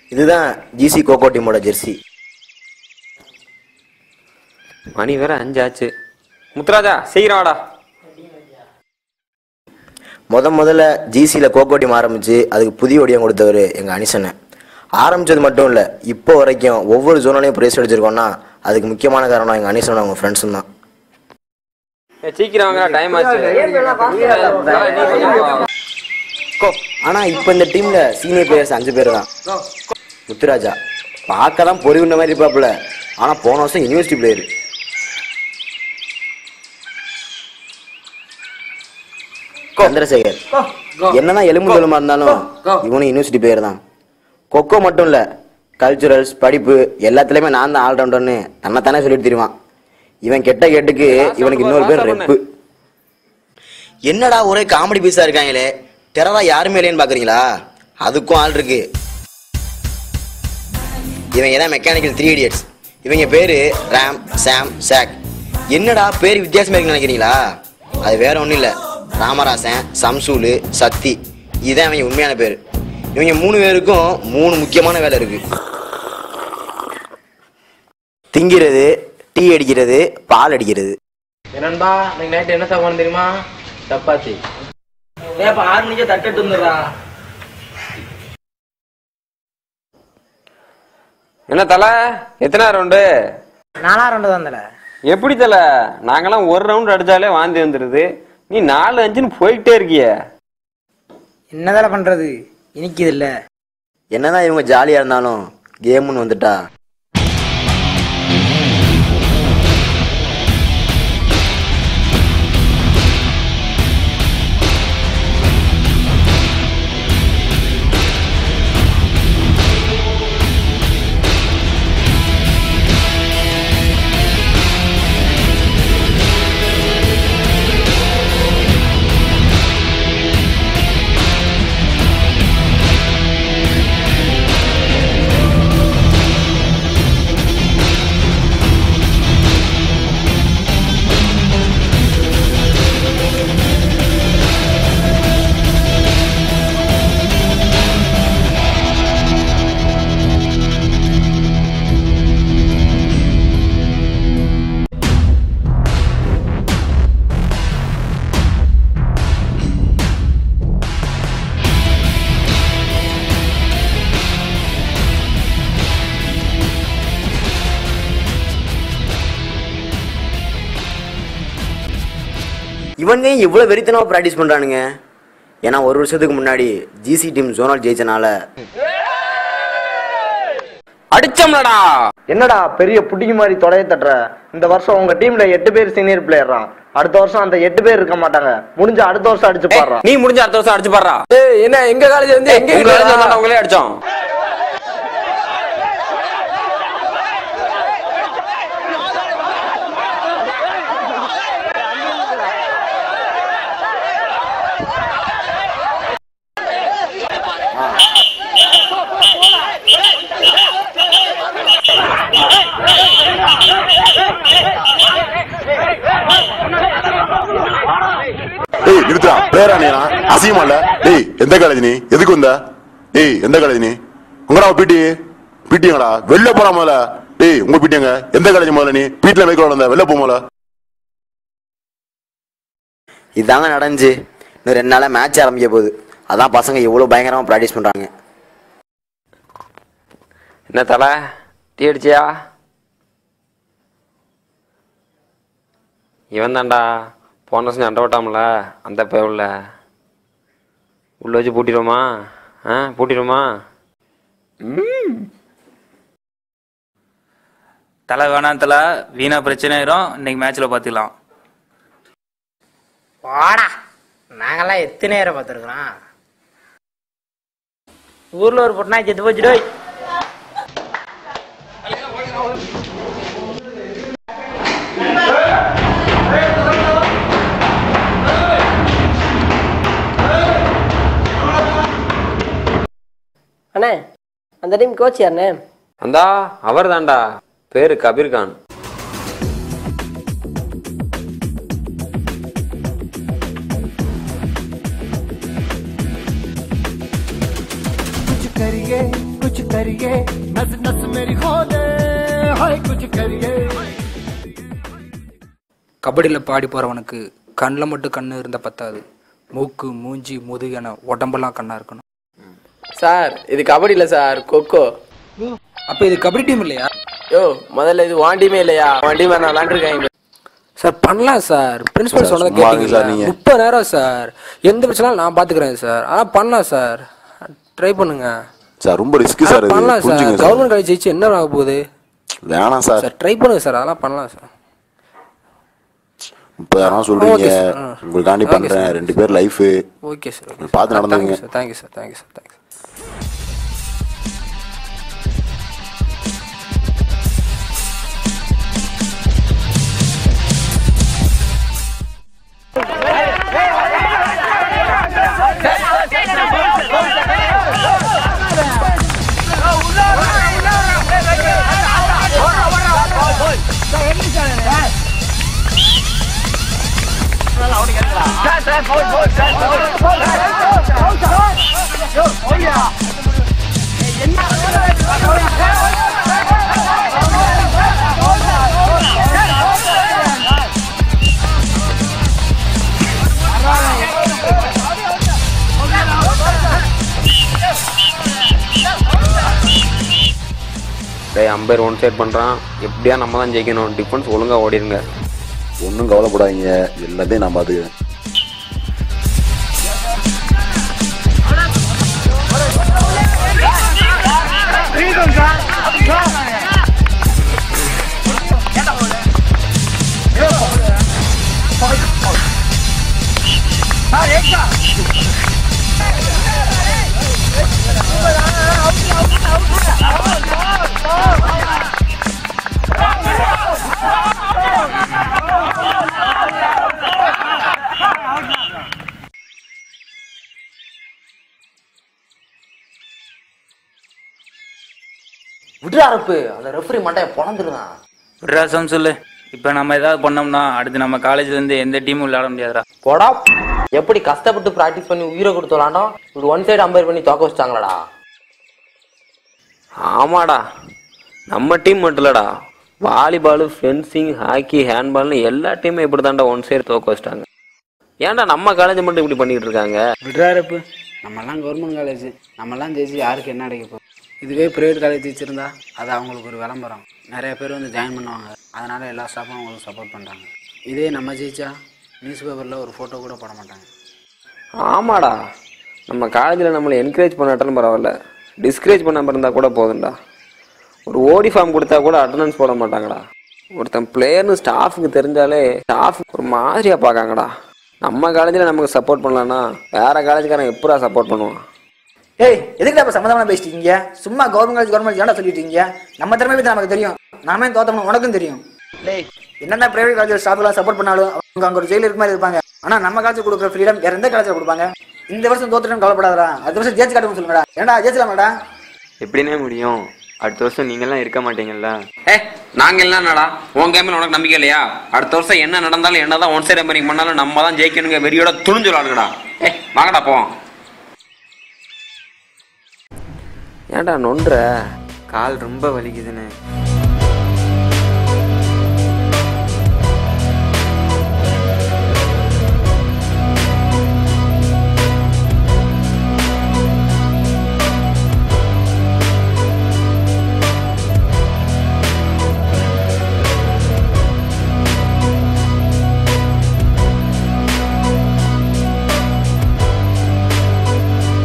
இதுதான் ஜிசி கோகோ டீமோட ஜெர்சி மணி வேற அஞ்சாச்சு முத்துராஜா சீக்கிரம் வாடா முத முதல்ல ஜிசியில் கோகோ டீம் ஆரம்பிச்சு அதுக்கு புதிய ஒடியம் கொடுத்தவர் எங்கள் அனிசனை ஆரம்பிச்சது மட்டும் இல்லை இப்போ வரைக்கும் ஒவ்வொரு ஜோன்லையும் பிரைஸ் அடிச்சிருக்கோம்னா அதுக்கு முக்கியமான காரணம் எங்கள் அனிசனும் அவங்க ஃப்ரெண்ட்ஸும் தான் ஏய், சீக்கிரம் வாங்க டைம் ஆச்சு தல, நீ கொஞ்சம் வா. கோ ஆனால் இப்போ இந்த டீமில் சீனியர் பிளேயர்ஸ் அஞ்சு பேர் தான் முத்துராஜா பார்க்க தான் பொறி உண்ட மாதிரி இருப்பாப்புல ஆனால் போன வருஷம் யூனிவர்சிட்டி பிளேயர் சந்திரசேகர் என்னதான் எலும்பு தோலுமா இருந்தாலும் இவனும் யூனிவர்சிட்டி பிளேயர் தான் கொக்கோ மட்டும் இல்ல கல்ச்சுரல்ஸ் படிப்பு எல்லாத்துலயுமே நான் தான் ஆல்ரவுண்டர்னு தன்னைத்தானே சொல்லிட்டு தெரியுவான் இவன் கெட்ட கேட்டுக்கு இவனுக்கு இன்னொரு பேர் ரெப்பு என்னடா ஒரே காமெடி பீஸா இருக்காங்களே டெரரா யாருமே இல்லைன்னு பாக்குறீங்களா அதுக்கும் ஆள் இருக்கு இவங்க தான் மெக்கானிக்கல் த்ரீ இடியட்ஸ் இவங்க பேரு ராம் சாம் சாக் என்னடா பேர் வித்தியாசமா இருக்குன்னு நினைக்கிறீங்களா அது வேற ஒன்றும் இல்லை ராமராசன் சம்சூலு சக்தி இதுதான் இவங்க உண்மையான பேர் இவங்க மூணு பேருக்கும் மூணு முக்கியமான வேலை இருக்கு திங்கிறது டீ அடிக்கிறது பால் அடிக்கிறது என்னன்பா இன்னைக்கு நைட் என்ன சாப்பாடு தெரியுமா சப்பாத்தி ஏப்பா ஆறு மணிக்கே தட்டுட்டு வந்துடுறா என்ன தல எத்தனை ரவுண்டு நாலா ரெண்டு தான் தல எப்படி தல நாங்கெல்லாம் ஒரு ரவுண்ட் அடிச்சாலே வாந்தி வந்துருது நீ நாலு அஞ்சுன்னு போயிட்டே இருக்கியே என்னதால பண்றது இனிக்குது இல்ல என்னதான் இவங்க ஜாலியா இருந்தாலும் கேம்னு வந்துட்டா இவனுங்க ஏன் இவ்வளவு வெறித்தனமா ப்ராக்டிஸ் பண்றானுங்க ஏன்னா ஒரு வருஷத்துக்கு முன்னாடி ஜிசி டீம் ஜோனல் ஜெயிச்சனால அடிச்சோம்லடா என்னடா பெரிய புடிக்கு மாதிரி தொடைய தட்டுற இந்த வருஷம் உங்க டீம்ல எட்டு பேர் சீனியர் பிளேயர்றான் அடுத்த வருஷம் அந்த எட்டு பேர் இருக்க மாட்டாங்க முடிஞ்ச அடுத்த வருஷம் அடிச்சு பாடுறான் நீ முடிஞ்ச அடுத்த வருஷம் அடிச்சு பாடுறா என்ன எங்க காலேஜ் வந்து எங்க உங்களை அடிச்சோம் உங்களே அடிச்சோம் டேய் நிறுத்துறா பேரா நீனா அசியமா இல்ல டேய் எந்த காலேஜ் நீ எதுக்கு வந்த டேய் எந்த காலேஜ் நீ உங்கடா பிடி பிடிங்கடா வெளில போறா முதல்ல டேய் உங்க பிடிங்க எந்த காலேஜ் முதல்ல நீ வீட்டுல மேய்க்க வந்த வெளில போ முதல்ல இதாங்க நடந்துச்சு இன்னும் ரெண்டு நாளா மேட்ச் ஆரம்பிக்க போகுது அதான் பசங்க இவ்வளவு பயங்கரமா ப்ராக்டிஸ் பண்றாங்க என்ன தல டீ அடிச்சியா இவன் தான்டா போன வருஷம் சண்டை விட்டாமல அந்த பயவுல உள்ள வச்சு பூட்டிடுவோமா ஆ பூட்டிடுவோமா தலை வேணாம் தலை வீணா பிரச்சனை ஆயிரும் இன்னைக்கு மேட்ச்ல பாத்துக்கலாம் வாடா நாங்கெல்லாம் எத்தனை நேரம் பார்த்துருக்குறோம் ஊர்ல ஒரு பொண்ணா செத்து போச்சு டோய் அண்ணே அந்த டீம் கோச் யாருண்ணே அந்தா அவர் தான்டா பேரு கபீர்கான் कुछ करिए कुछ कुछ करिए नस नस मेरी खोले हाय कुछ करिए கபடியில் பாடி போகிறவனுக்கு கண்ணில் மட்டும் கண்ணு இருந்தால் பத்தாது மூக்கு மூஞ்சி முதுகென உடம்பெல்லாம் கண்ணா இருக்கணும் சார் இது கபடி இல்ல சார் கொக்கோ அப்போ இது கபடி டீம் இல்லையா யோ முதல்ல இது வாண்டியுமே இல்லையா வாண்டி நான் விளாண்டுருக்கேன் சார் பண்ணலாம் சார் பிரின்சிபல் சொன்னதை சும்மா இருங்க கேட்டீங்களா சார் நீங்க. முப்பது நேரம் சார் எந்த பிரச்சனாலும் நான் பார்த்துக்கிறேன் சார் ஆனால் பண்ணலாம் சார் ட்ரை பண்ணுங்க சார் ரொம்ப ரிஸ்க் சார் ஆனா இது பண்ணலாம் சார் புரிஞ்சுங்க சார் கவர்மெண்ட் காலேஜ் ஜெயிச்சு என்ன ஆக போகுது வேணாம் சார் சார் ட்ரை பண்ணுங்க சார் அதெல்லாம் பண்ணலாம் சார் முப்பதாயிரம் சொல்றீங்க ஓகே சார். ஆ. உங்களுக்காண்டி ஓகே பண்றேன் சார். ரெண்டு பேர் லைஃப் ஓகே சார் ஓகே பார்த்து நடந்துங்க. Sir thank you sir thank you sir thank you sir டேய் அம்பேர் ஒன் சைட் பண்ணுறான் எப்படியா நம்ம தான் ஜெயிக்கணும் டிஃபென்ஸ் ஒழுங்காக ஓடிடுங்க ஒன்றும் கவலைப்படாதீங்க எல்லாத்தையும் நான் பார்த்துக்கிறேன் விட்றா அரப்பு அந்த ரெஃபரி மண்டைய பொழந்துருதான் விட்ராசம் சொல்லு இப்போ நம்ம ஏதாவது பண்ணோம்னா அடுத்து நம்ம காலேஜ்லேருந்து எந்த டீமும் விளையாட முடியாதுடா போடா எப்படி கஷ்டப்பட்டு ப்ராக்டிஸ் பண்ணி உயிரை கொடுத்து விளாண்டோம் இப்படி ஒன் சைடு அம்பேர் பண்ணி தோக்க வச்சிட்டாங்களாடா ஆமாடா நம்ம டீம் மட்டும் இல்லடா வாலிபாலு ஃபென்சிங் ஹாக்கி ஹேண்ட்பால்னு எல்லா டீமும் இப்படி தாண்டா ஒன் சைடு தோக்க வச்சிட்டாங்க ஏன்டா நம்ம காலேஜ் மட்டும் இப்படி பண்ணிட்டு இருக்காங்க விட்றாருப்பு நம்மலாம் கவர்மெண்ட் காலேஜ் நம்மலாம் ஜெயிச்சு யாருக்கு என்ன அடைக்க போகுது இதுவே ப்ரைவேட் காலேஜ் வச்சுருந்தா அது அவங்களுக்கு ஒரு விளம்பரம் நிறைய பேர் வந்து ஜாயின் பண்ணுவாங்க அதனால் எல்லா ஸ்டாஃபும் அவங்களுக்கு சப்போர்ட் பண்ணுறாங்க இதே நம்ம ஜெயிச்சா நியூஸ் பேப்பரில் ஒரு ஃபோட்டோ கூட போட மாட்டாங்க ஆமாடா நம்ம காலேஜில் நம்மளை என்கரேஜ் பண்ணாட்டாலும் பரவாயில்ல டிஸ்கரேஜ் பண்ணாம இருந்தால் கூட போதும்டா ஒரு ஓடி ஃபார்ம் கொடுத்தா கூட அட்டண்டன்ஸ் போட மாட்டாங்கடா ஒருத்தன் பிளேயர்னு ஸ்டாஃபுக்கு தெரிஞ்சாலே ஸ்டாஃப் ஒரு மாதிரியா பார்க்காங்கடா நம்ம காலேஜில் நமக்கு சப்போர்ட் பண்ணலான்னா வேற காலேஜுக்காரன் எப்படா சப்போர்ட் பண்ணுவான் ஏய் எதுக்கு அப்ப சம்மந்தமான பேசிட்டு இருக்கீங்க சும்மா கவர்மெண்ட் காலேஜ் கவர்மெண்ட் ஏன்டா சொல்லிட்டு இருக்கீங்க நம்ம திறமை பத்தி நமக்கு தெரியும் நாமே தோத்தோம்னு உனக்கும் தெரியும் டேய் என்னென்ன பிரைவேட் காலேஜ் ஸ்டாஃப்லாம் சப்போர்ட் பண்ணாலும் அவங்க அங்க ஒரு ஜெயில இருக்க மாதிரி இருப்பாங்க ஆனா நம்ம காலேஜ் கொடுக்குற ஃப்ரீடம் வேற எந்த காலேஜ்ல கொடுப்பாங்க இந்த வருஷம் தோத்துட்டேன்னு கவலைப்படாதடா அடுத்த வருஷம் ஜெயிச்சு காட்டுன்னு சொல்லுங்கடா ஏன்டா ஜெயிச்சலாமாடா எப்படிண்ணே முடியும் அடுத்த வருஷம் நீங்கெல்லாம் இருக்க மாட்டீங்கல்ல ஏ நாங்க என்னடா உன் கேமில் உனக்கு நம்பிக்கை இல்லையா அடுத்த வருஷம் என்ன நடந்தாலும் என்னதான் ஒன் சைட் எம்பரிங் பண்ணாலும் நம்ம தான் ஜெயிக்கணுங்க வெறியோட துணிஞ்சு விளாடுங்கடா ஏ வாங்கடா போவோம் ஏன்டா நொன்ற கால் ரொம்ப வலிக்குதுண்ணே